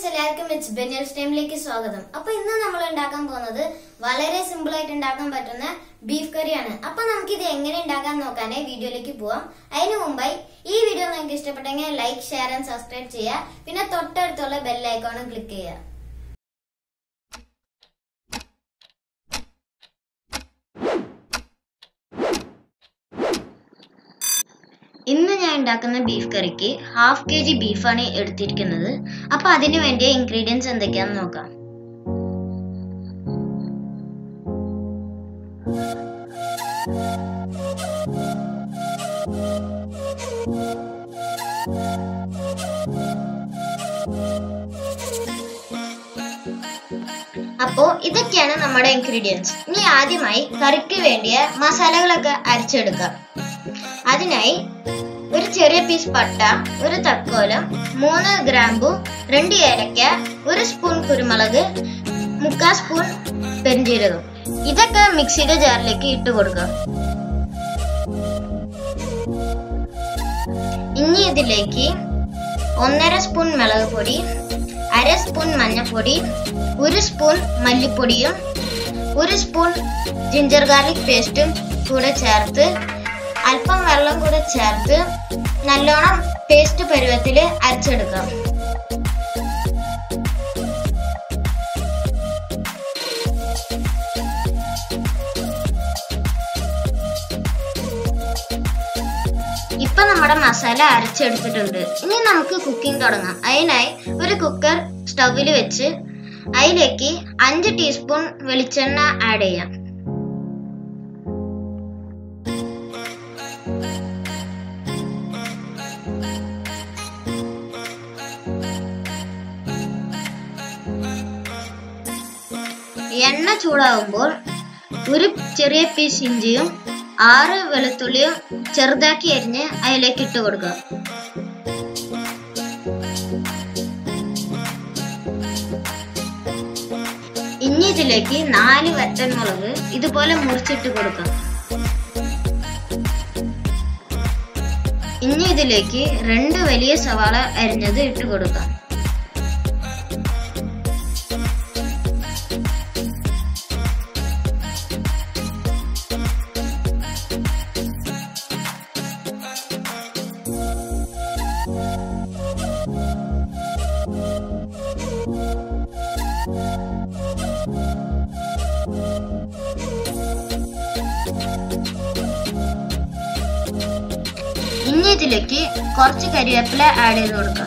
friends എല്ലാവർക്കും it's ബെന്യൽസ് ടൈമിലേക്ക് സ്വാഗതം അപ്പൊ ഇന്ന് നമ്മൾ ഉണ്ടാക്കാൻ പോകുന്നത് വളരെ സിമ്പിൾ ആയിട്ട് ഉണ്ടാക്കാൻ പറ്റുന്ന ബീഫ് കറിയാണ് അപ്പൊ നമുക്ക് ഇത് എങ്ങനെ ഉണ്ടാക്കാൻ നോക്കാനേ വീഡിയോയിലേക്ക് പോവാം അതിനു മുമ്പായി ഈ വീഡിയോ നിങ്ങൾക്ക് ഇഷ്ടപ്പെട്ടെങ്കിൽ ലൈക്ക് ഷെയർ ആൻഡ് സബ്സ്ക്രൈബ് ചെയ്യുക പിന്നെ തൊട്ടടുത്തുള്ള ബെൽ ഐക്കോണും ക്ലിക്ക് ചെയ്യുക ഇന്ന് ഞാൻ ഉണ്ടാക്കുന്ന ബീഫ് കറിക്ക് ഹാഫ് കെ ജി ബീഫാണ് എടുത്തിരിക്കുന്നത് അപ്പൊ അതിന് വേണ്ടിയ ഇൻഗ്രീഡിയൻസ് എന്തൊക്കെയാന്ന് നോക്കാം അപ്പോ ഇതൊക്കെയാണ് നമ്മുടെ ഇൻഗ്രീഡിയൻസ് ഇനി ആദ്യമായി കറിക്ക് വേണ്ടിയ മസാലകളൊക്കെ അരച്ചെടുക്കാം അതിനായി ഒരു ചെറിയ പീസ് പട്ട ഒരു തക്കോലം മൂന്ന് ഗ്രാമ്പു രണ്ട് ഏലക്ക ഒരു സ്പൂൺ കുരുമുളക് മുക്കാൽ സ്പൂൺ പെരിഞ്ജീരകം ഇതൊക്കെ മിക്സിയുടെ ജാറിലേക്ക് ഇട്ട് കൊടുക്കുക ഇനി ഇതിലേക്ക് ഒന്നര സ്പൂൺ മുളക് പൊടി അര സ്പൂൺ മഞ്ഞൾപ്പൊടി ഒരു സ്പൂൺ മല്ലിപ്പൊടിയും ഒരു സ്പൂൺ ജിഞ്ചർ ഗാർലിക് പേസ്റ്റും കൂടെ ചേർത്ത് അല്പം വെള്ളം കൂടെ ചേർത്ത് നല്ലോണം പേസ്റ്റ് പരുവത്തിൽ അരച്ചെടുക്കാം ഇപ്പൊ നമ്മുടെ മസാല അരച്ചെടുത്തിട്ടുണ്ട് ഇനി നമുക്ക് കുക്കിംഗ് തുടങ്ങാം അതിനായി ഒരു കുക്കർ സ്റ്റൗവിൽ വെച്ച് അതിലേക്ക് അഞ്ച് ടീസ്പൂൺ വെളിച്ചെണ്ണ ആഡ് ചെയ്യാം എണ്ണ ചൂടാകുമ്പോൾ ഒരു ചെറിയ പീസ് ഇഞ്ചിയും ആറ് വെളുത്തുള്ളിയും ചെറുതാക്കി അരിഞ്ഞ് അതിലേക്ക് ഇട്ട് കൊടുക്കുക ഇനി ഇതിലേക്ക് നാല് വറ്റൻമുളക് ഇതുപോലെ മുറിച്ചിട്ട് കൊടുക്കാം ഇനി ഇതിലേക്ക് രണ്ട് വലിയ സവാള അരിഞ്ഞത് ഇട്ട് കൊടുക്കാം ഇനി ഇതിലേക്ക് കുറച്ച് കരിവേപ്പില ആഡ് ചെയ്ത് കൊടുക്കാം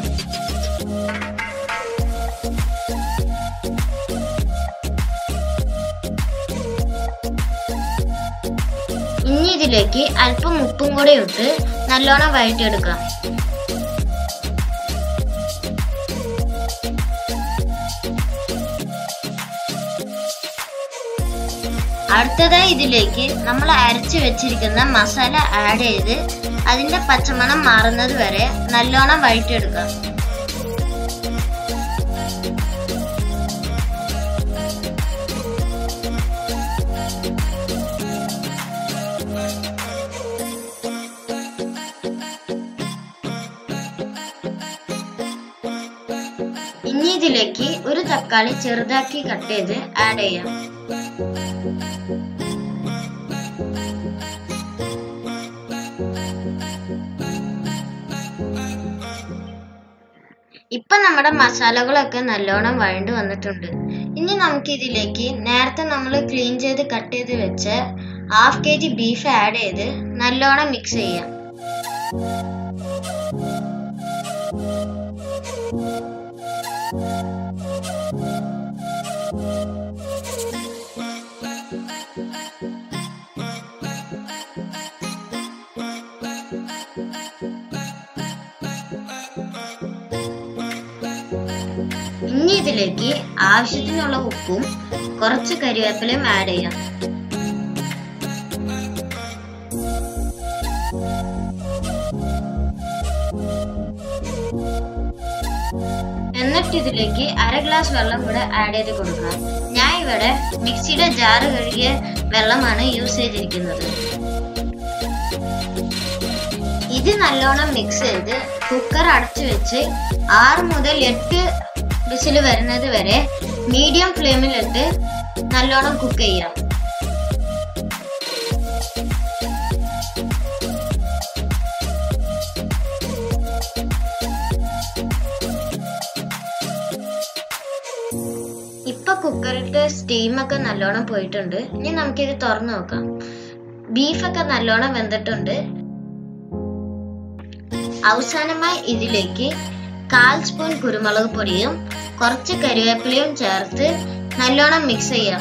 ഇനി ഇതിലേക്ക് അല്പം ഉപ്പും കൂടെ ഇട്ട് നല്ലോണം വഴറ്റിയെടുക്കാം അടുത്തതായി ഇതിലേക്ക് നമ്മൾ അരച്ചു വെച്ചിരിക്കുന്ന മസാല ആഡ് ചെയ്ത് അതിന്റെ പച്ചമണം മാറുന്നത് വരെ നല്ലോണം വഴറ്റിയെടുക്കാം ഇനി ഇതിലേക്ക് ഒരു തക്കാളി ചെറുതാക്കി കട്ട് ചെയ്ത് ആഡ് ചെയ്യാം ഇപ്പൊ നമ്മുടെ മസാലകളൊക്കെ നല്ലോണം വഴണ്ടു വന്നിട്ടുണ്ട് ഇനി നമുക്ക് ഇതിലേക്ക് നേരത്തെ നമ്മൾ ക്ലീൻ ചെയ്ത് കട്ട് ചെയ്ത് വെച്ച half K G beef add ചെയ്ത് നല്ലോണം മിക്സ് ചെയ്യാം ഇനി ഇതിലേക്ക് ആവശ്യത്തിനുള്ള ഉപ്പും കുറച്ച് കരിവേപ്പിലയും ആഡ് ചെയ്യാം എന്നിട്ട് ഇതിലേക്ക് അര ഗ്ലാസ് വെള്ളം കൂടെ ആഡ് ചെയ്ത് കൊടുക്കാം ഞാൻ ഇവിടെ മിക്സിയുടെ ജാറ് കഴുകിയ വെള്ളമാണ് യൂസ് ചെയ്തിരിക്കുന്നത് ഇത് നല്ലോണം മിക്സ് ചെയ്ത് കുക്കർ അടച്ചു വെച്ച് ആറ് മുതൽ എട്ട് വിസിൽ വരുന്നത് വരെ മീഡിയം ഫ്ലെയിമിലിട്ട് നല്ലോണം കുക്ക് ചെയ്യാം ഇപ്പൊ കുക്കറിന്റെ സ്റ്റീമൊക്കെ നല്ലോണം പോയിട്ടുണ്ട് ഇനി നമുക്കിത് തുറന്നു നോക്കാം ബീഫൊക്കെ നല്ലോണം വെന്തിട്ടുണ്ട് അവസാനമായി ഇതിലേക്ക് കാൽ സ്പൂൺ കുരുമുളക് പൊടിയും കുറച്ച് കരിവേപ്പിലയും ചേർത്ത് നല്ലോണം മിക്സ് ചെയ്യാം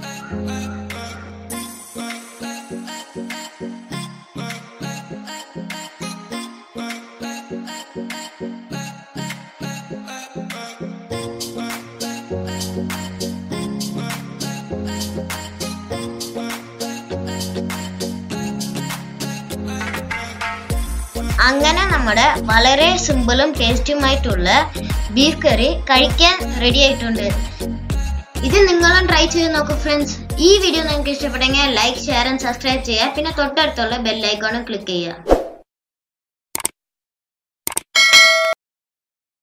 അങ്ങനെ നമ്മുടെ വളരെ സിമ്പിളും ടേസ്റ്റുമായിട്ടുള്ള ബീഫ് കറി കഴിക്കാൻ റെഡി ആയിട്ടുണ്ട് ഇത് നിങ്ങളും ട്രൈ ചെയ്ത് നോക്കൂ ഫ്രണ്ട്സ് ഈ വീഡിയോ നിങ്ങൾക്ക് ഇഷ്ടപ്പെട്ടെങ്കിൽ ലൈക്ക് ഷെയർ ആൻഡ് സബ്സ്ക്രൈബ് ചെയ്യുക പിന്നെ തൊട്ടടുത്തുള്ള ബെല്ലൈക്കോണും ക്ലിക്ക് ചെയ്യുക